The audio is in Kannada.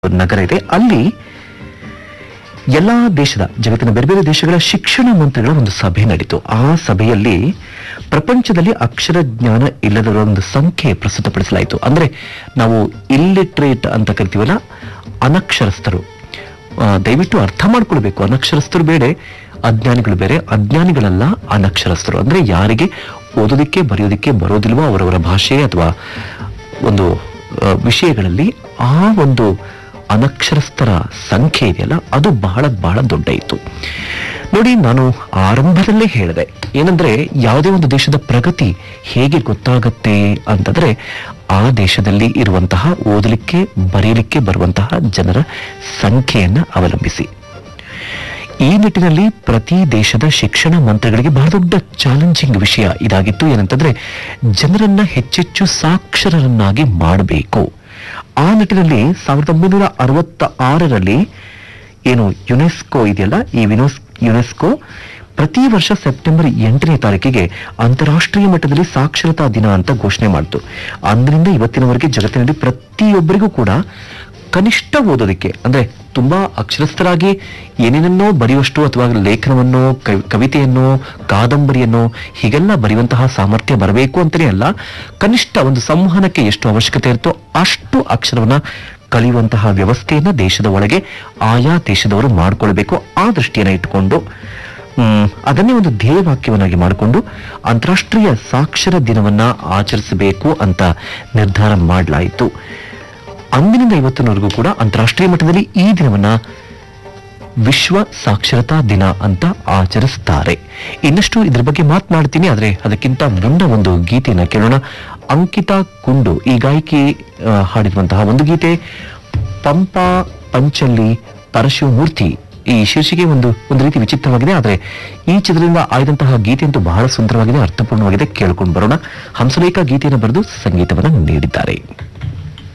ನಗರ ಇದೆ ಅಲ್ಲಿ ಎಲ್ಲಾ ದೇಶದ ಜಗತ್ತಿನ ಬೇರೆ ಬೇರೆ ದೇಶಗಳ ಶಿಕ್ಷಣ ಮಂತ್ರಿಗಳ ಒಂದು ಸಭೆ ನಡೀತು ಆ ಸಭೆಯಲ್ಲಿ ಪ್ರಪಂಚದಲ್ಲಿ ಅಕ್ಷರ ಜ್ಞಾನ ಇಲ್ಲದವರ ಒಂದು ಸಂಖ್ಯೆ ಪ್ರಸ್ತುತಪಡಿಸಲಾಯಿತು ಅಂದ್ರೆ ನಾವು ಇಲ್ಲಿಟ್ರೇಟ್ ಅಂತ ಕರಿತೀವಲ್ಲ ಅನಕ್ಷರಸ್ಥರು ಆ, ದಯವಿಟ್ಟು ಅರ್ಥ ಮಾಡ್ಕೊಳ್ಬೇಕು ಅನಕ್ಷರಸ್ಥರು ಬೇರೆ ಅಜ್ಞಾನಿಗಳು ಬೇರೆ ಅಜ್ಞಾನಿಗಳಲ್ಲ ಅನಕ್ಷರಸ್ಥರು ಅಂದ್ರೆ ಯಾರಿಗೆ ಓದೋದಿಕ್ಕೆ ಬರೆಯೋದಿಕ್ಕೆ ಬರೋದಿಲ್ವೋ ಅವರವರ ಭಾಷೆ ಅಥವಾ ಒಂದು ಆ, ವಿಷಯಗಳಲ್ಲಿ ಆ ಒಂದು ಅನಕ್ಷರಸ್ಥರ ಸಂಖ್ಯೆ ಇದೆಯಲ್ಲ ಅದು ಬಹಳ ಬಹಳ ದೊಡ್ಡ ಇತ್ತು ನೋಡಿ ನಾನು ಆರಂಭದಲ್ಲೇ ಹೇಳಿದೆ ಏನಂದ್ರೆ ಯಾವುದೇ ಒಂದು ದೇಶದ ಪ್ರಗತಿ ಹೇಗೆ ಗೊತ್ತಾಗತ್ತೆ ಅಂತಂದ್ರೆ ಆ ದೇಶದಲ್ಲಿ ಇರುವಂತಹ ಓದಲಿಕ್ಕೆ ಬರೆಯಲಿಕ್ಕೆ ಬರುವಂತಹ ಜನರ ಸಂಖ್ಯೆಯನ್ನ ಅವಲಂಬಿಸಿ ಈ ನಿಟ್ಟಿನಲ್ಲಿ ಪ್ರತಿ ದೇಶದ ಶಿಕ್ಷಣ ಮಂತ್ರಿಗಳಿಗೆ ಬಹಳ ದೊಡ್ಡ ಚಾಲೆಂಜಿಂಗ್ ವಿಷಯ ಇದಾಗಿತ್ತು ಏನಂತಂದ್ರೆ ಜನರನ್ನ ಹೆಚ್ಚೆಚ್ಚು ಸಾಕ್ಷರರನ್ನಾಗಿ ಮಾಡಬೇಕು ಆ ನಿಟ್ಟಿನಲ್ಲಿ ಸಾವಿರದ ಒಂಬೈನೂರ ಅರವತ್ತ ಆರರಲ್ಲಿ ಏನು ಯುನೆಸ್ಕೋ ಇದೆಯಲ್ಲ ಈ ವಿನೋಸ್ ಯುನೆಸ್ಕೋ ಪ್ರತಿ ವರ್ಷ ಸೆಪ್ಟೆಂಬರ್ ಎಂಟನೇ ತಾರೀಕಿಗೆ ಅಂತಾರಾಷ್ಟ್ರೀಯ ಮಟ್ಟದಲ್ಲಿ ಸಾಕ್ಷರತಾ ದಿನ ಅಂತ ಘೋಷಣೆ ಮಾಡಿತು ಅಂದಿನಿಂದ ಇವತ್ತಿನವರೆಗೆ ಜಗತ್ತಿನಲ್ಲಿ ಪ್ರತಿಯೊಬ್ಬರಿಗೂ ಕೂಡ ಕನಿಷ್ಠ ಓದೋದಕ್ಕೆ ಅಂದ್ರೆ ತುಂಬಾ ಅಕ್ಷರಸ್ಥರಾಗಿ ಏನೇನನ್ನೋ ಬರೆಯುವಷ್ಟು ಅಥವಾ ಲೇಖನವನ್ನೋ ಕವಿ- ಕವಿತೆಯನ್ನೋ ಕಾದಂಬರಿಯನ್ನೋ ಹೀಗೆಲ್ಲ ಬರೆಯುವಂತಹ ಸಾಮರ್ಥ್ಯ ಬರಬೇಕು ಅಂತಾನೆ ಅಲ್ಲ ಕನಿಷ್ಠ ಒಂದು ಸಂವಹನಕ್ಕೆ ಎಷ್ಟು ಅವಶ್ಯಕತೆ ಇರುತ್ತೋ ಅಷ್ಟು ಅಕ್ಷರವನ್ನ ಕಲಿಯುವಂತಹ ವ್ಯವಸ್ಥೆಯನ್ನ ದೇಶದ ಒಳಗೆ ಆಯಾ ದೇಶದವರು ಮಾಡ್ಕೊಳ್ಬೇಕು ಆ ದೃಷ್ಟಿಯನ್ನ ಇಟ್ಕೊಂಡು ಹ್ಮ್, ಅದನ್ನೇ ಒಂದು ಧ್ಯೇಯವಾಕ್ಯವನ್ನಾಗಿ ಮಾಡಿಕೊಂಡು ಅಂತಾರಾಷ್ಟ್ರೀಯ ಸಾಕ್ಷರ ದಿನವನ್ನ ಆಚರಿಸಬೇಕು ಅಂತ ನಿರ್ಧಾರ ಮಾಡಲಾಯಿತು ಅಂದಿನಿಂದ ಇವತ್ತಿನವರೆಗೂ ಕೂಡ ಅಂತಾರಾಷ್ಟ್ರೀಯ ಮಟ್ಟದಲ್ಲಿ ಈ ದಿನವನ್ನ ವಿಶ್ವ ಸಾಕ್ಷರತಾ ದಿನ ಅಂತ ಆಚರಿಸ್ತಾರೆ ಇನ್ನಷ್ಟು ಇದ್ರ ಬಗ್ಗೆ ಮಾತನಾಡ್ತೀನಿ ಆದ್ರೆ ಅದಕ್ಕಿಂತ ಮುನ್ನ ಒಂದು ಗೀತೆಯನ್ನ ಕೇಳೋಣ ಅಂಕಿತಾ ಕುಂಡು ಈ ಗಾಯಕಿ ಆ, ಹಾಡಿರುವಂತಹ ಒಂದು ಗೀತೆ ಪಂಪ ಪಂಚಲ್ಲಿ ಪರಶಿವಮೂರ್ತಿ ಈ ಶೀರ್ಷಿಕೆ ಒಂದು ಒಂದು ರೀತಿ ವಿಚಿತ್ರವಾಗಿದೆ ಆದ್ರೆ ಈ ಚಿತ್ರದಿಂದ ಆಯ್ದಂತಹ ಗೀತೆ ಅಂತೂ ಬಹಳ ಸುಂದರವಾಗಿದೆ ಅರ್ಥಪೂರ್ಣವಾಗಿದೆ ಕೇಳ್ಕೊಂಡು ಬರೋಣ ಹಂಸಲೇಖ ಗೀತೆಯನ್ನು ಬರೆದು ಸಂಗೀತವನ್ನು ನೀಡಿದ್ದಾರೆ